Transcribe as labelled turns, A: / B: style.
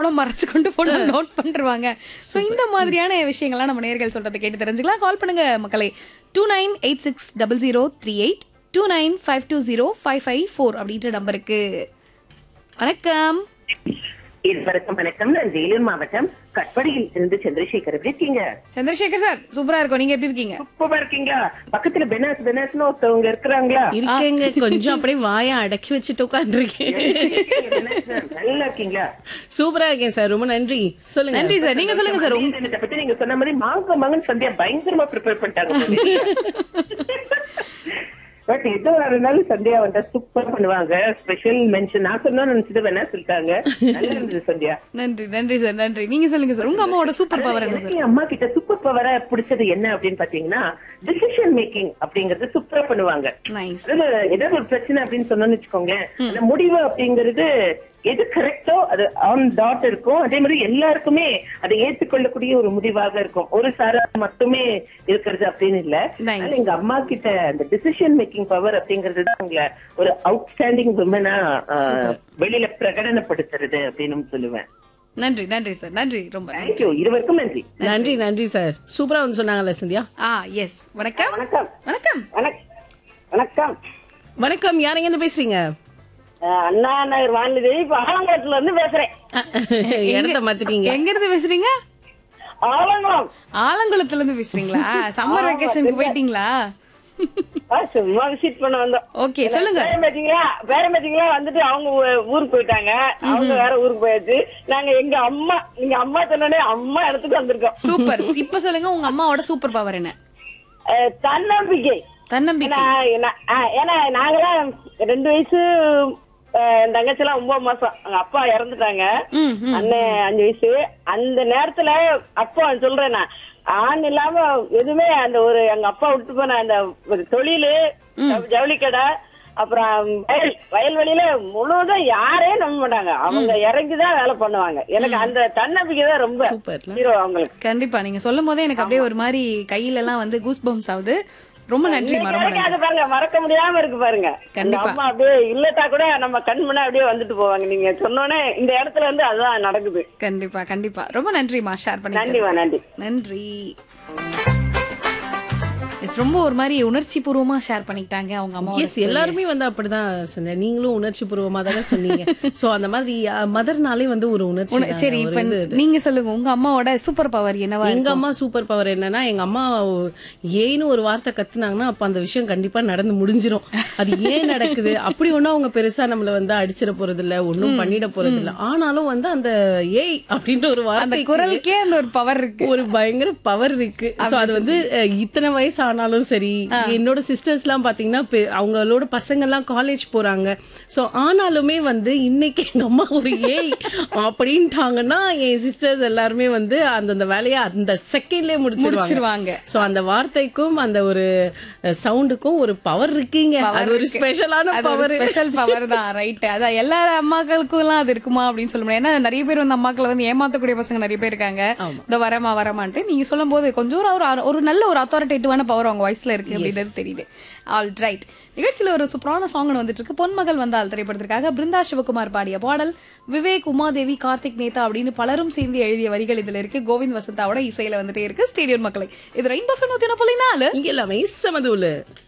A: போனோட மறைச்சு கொண்டு போனோம் நோட் பண்ணிருவாங்க சோ இந்த மாதிரியான விஷயங்கள்லாம் நம்ம நேர்கள் சொல்றதை கேட்டு தெரிஞ்சுக்கலாம் கால் பண்ணுங்க மக்களே two nine eight six double zero three eight two nine five two zero five five four அப்படின்ற நம்பருக்கு வணக்கம்
B: இருவருக்கும் வணக்கம் நான் வேலூர் மாவட்டம் கட்படியில் இருந்து சந்திரசேகர் எப்படி இருக்கீங்க
A: சந்திரசேகர் சார் சூப்பரா இருக்கும் நீங்க எப்படி இருக்கீங்க
B: சூப்பரா இருக்கீங்களா பக்கத்துல பெனாஸ் பெனாஸ்னு ஒருத்தவங்க இருக்கிறாங்களா
C: இருக்கேங்க கொஞ்சம் அப்படியே வாயை அடக்கி வச்சுட்டு உட்காந்துருக்கேன்
B: பெனாஸ் ma'am, நல்லா இருக்கீங்களா
C: சூப்பரா இருக்கேன் சார் ரொம்ப நன்றி சொல்லுங்க
A: நன்றி சார் நீங்க சொல்லுங்க சார் உங்க
B: இதை பத்தி நீங்க சொன்ன மாதிரி மாங்க மகன் சந்தியா பயங்கரமா ப்ரிப்பேர் பண்ணிட்டாங்க பட் எது இருந்தாலும் சந்தியா வந்தா சூப்பர் பண்ணுவாங்க ஸ்பெஷல் மென்ஷன் நான் சொன்னா நினைச்சது வேணா சொல்லிட்டாங்க நல்லா இருந்தது சந்தியா
A: நன்றி நன்றி சார் நன்றி நீங்க சொல்லுங்க சார் உங்க அம்மாவோட சூப்பர் பவர் என்ன சார்
B: எனக்கு என் அம்மா கிட்ட சூப்பர் பவரா பிடிச்சது என்ன அப்படின்னு பாத்தீங்கன்னா டிசிஷன் மேக்கிங் அப்படிங்கறது சூப்பரா பண்ணுவாங்க
A: நைஸ்
B: அதுல ஏதாவது ஒரு பிரச்சனை அப்படின்னு சொன்னோம்னு வச்சுக்கோங்களேன் அந்த முடிவு அப்படிங்கிறது எது கரெக்டோ அது ஆன் டாட் இருக்கும் அதே மாதிரி எல்லாருக்குமே அதை ஏற்றுக்கொள்ளக்கூடிய ஒரு முடிவாக இருக்கும் ஒரு சாரா மட்டுமே இருக்கிறது அப்படின்னு இல்ல
A: Nice.
B: அதனால எங்க அம்மா கிட்ட அந்த டிசிஷன் மேக்கிங் பவர் அப்படிங்கிறது தான் உங்களை ஒரு அவுட்ஸ்டாண்டிங் விமனா வெளியில பிரகடனப்படுத்துறது அப்படின்னு சொல்லுவேன்
A: நன்றி நன்றி சார் நன்றி ரொம்ப நன்றி
B: தேங்க்யூ இருவருக்கும் நன்றி
C: நன்றி நன்றி சார் சூப்பரா வந்து சொன்னாங்கல்ல சந்தியா
A: ஆ எஸ் வணக்கம்
B: வணக்கம்
A: வணக்கம்
B: வணக்கம்
C: வணக்கம் யாருங்க இருந்து பேசுறீங்க
B: அண்ணா நகர் வானதி இப்ப ஆலங்குளத்துல இருந்து பேசுறேன்
C: இடத்த மாத்திட்டீங்க
A: எங்க இருந்து பேசுறீங்க
B: ஆலங்குளம்
A: ஆலங்குளத்துல இருந்து பேசுறீங்களா சம்மர் வெக்கேஷனுக்கு போயிட்டீங்களா
B: ஆ, சும்மா விசிட் பண்ண வந்தோம்
A: ஓகே சொல்லுங்க
B: பேரம் பேத்திங்களா பேரம் பேத்திங்களா வந்துட்டு அவங்க ஊ- ஊருக்கு போயிட்டாங்க அவங்க வேற ஊருக்கு போயாச்சு நாங்க எங்க அம்மா நீங்க அம்மா சொன்னோடனே அம்மா இடத்துக்கு வந்திருக்கோம்
A: சூப்பர் இப்ப சொல்லுங்க உங்க அம்மாவோட சூப்பர் பவர் என்ன
B: அஹ், தன்னம்பிக்கை
A: தன்னம்பிக்கை
B: ஏன்னா ஏன்னா- ஆ, ஏன்னா நாங்களாம் ரெண்டு வயசு அஹ், என் தங்கச்சி எல்லாம் ஒன்பது மாசம் எங்க அப்பா இறந்துட்டாங்க
A: ம், ம்.
B: அண்ணன் அஞ்சு வயசு அந்த நேரத்துல அப்பா சொல்றேன் நான் ஆண் இல்லாம எதுவுமே அந்த ஒரு எங்க அப்பா விட்டு போன அந்த ஒரு தொழிலு ஜவுளி கடை அப்புறம் வயல் வயல்வெளியில முழுவதும் யாரே நம்ப மாட்டாங்க அவங்க இறங்கிதான் வேலை பண்ணுவாங்க எனக்கு அந்த தன்னம்பிக்கை தான் ரொம்ப
C: சூப்பர்ல.
B: ஹீரோ அவங்களுக்கு
A: கண்டிப்பா நீங்க சொல்லும் போதே எனக்கு அப்படியே ஒரு மாதிரி கையில எல்லாம் வந்து கூஸ் பம்ஸ் ஆகுது ரொம்ப நன்றி ரொம்ப
B: இன்னைக்கு
A: நன்றி
B: அது பாருங்க மறக்க முடியாம இருக்கு பாருங்க
A: கண்டிப்பா.
B: அந்த அம்மா அப்படியே இல்லட்டா கூட நம்ம கண் முன்ன அப்படியே வந்துட்டு போவாங்க நீங்க சொன்னோன்னே இந்த இடத்துல வந்து அதுதான் நடக்குது
A: கண்டிப்பா கண்டிப்பா ரொம்ப நன்றிமா ஷேர் பண்ணி
B: நன்றிமா நன்றி
A: நன்றி It's ரொம்ப ஒரு மாதிரி உணர்ச்சி பூர்வமா ஷேர் பண்ணிக்கிட்டாங்க அவங்க அம்மா
C: எஸ் எல்லாருமே வந்து அப்படிதான் சந்தியா நீங்களும் உணர்ச்சி பூர்வமா தானே சொன்னீங்க சோ அந்த மாதிரி மதர்னாலே வந்து ஒரு உணர்ச்சி தாங்க,
A: சரி
C: ஒரு
A: இப்ப
C: இது இது.
A: நீங்க சொல்லுங்க உங்க அம்மாவோட சூப்பர் பவர் என்னவா
C: எங்க அம்மா சூப்பர் பவர் என்னன்னா எங்க அம்மா ஏன்னு ஒரு வார்த்தை கத்துனாங்கன்னா அப்ப அந்த விஷயம் கண்டிப்பா நடந்து முடிஞ்சிரும் அது ஏன் நடக்குது அப்படி ஒண்ணும் அவங்க பெருசா நம்மள வந்து அடிச்சிட போறது இல்ல ஒண்ணும் பண்ணிட போறது இல்ல ஆனாலும் வந்து அந்த ஏய் அப்படின்ற ஒரு
A: அந்த
C: வார்த்தை
A: குரலுக்கே அந்த ஒரு பவர் இருக்கு
C: ஒரு பயங்கர பவர் இருக்கு சோ அது வந்து அஹ், இத்தனை வயசு ஆனாலும் சரி என்னோட சிஸ்டர்ஸ் எல்லாம் பாத்தீங்கன்னா பெ- அவங்களோட பசங்க எல்லாம் காலேஜ் போறாங்க சோ ஆனாலுமே வந்து இன்னைக்கு எங்க அம்மா ஒரு ஏய் அப்படின்ட்டாங்கன்னா என் சிஸ்டர்ஸ் எல்லாருமே வந்து அந்தந்த வேலையை அந்த செகண்ட்லயே முடிச்சிருவாங்க
A: முடிச்சிருவாங்க
C: சோ அந்த வார்த்தைக்கும் அந்த ஒரு சவுண்டுக்கும் ஒரு பவர் இருக்கீங்க அது ஒரு ஸ்பெஷலான
A: அது ஒரு
C: பவர்
A: ஸ்பெஷல் பவர் தான் ரைட் அதான் எல்லா அம்மாக்களுக்கும் எல்லாம் அது இருக்குமா அப்படின்னு சொல்ல முடியாது ஏன்னா நிறைய பேர் வந்து அம்மாக்களை வந்து ஏமாத்தக்கூடிய பசங்க நிறைய பேர் இருக்காங்க இந்த வரமா வரமான்ட்டு நீங்க சொல்லும் போது கொஞ்சம் ஒரு ஒரு- ஒரு நல்ல ஒரு அத்தாரிட்டேட்டிவான பவர் அவங்க வாய்ஸ்ல இருக்கு அப்படின்றது தெரியுது ஆல் ரைட் நிகழ்ச்சியில ஒரு சூப்பரான சாங் வந்துட்டு இருக்கு பொன்மகள் வந்தால் திரைப்படத்திற்காக பிருந்தா சிவகுமார் பாடிய பாடல் விவேக் உமாதேவி கார்த்திக் நேதா அப்படின்னு பலரும் சேர்ந்து எழுதிய வரிகள் இதுல இருக்கு கோவிந்த் வசந்தாவோட இசையில வந்துட்டே இருக்கு ஸ்டேடியம் மக்களை இது ரெயின்போ நூத்தி நாலு
C: இங்க எல்லாமே சமதூலு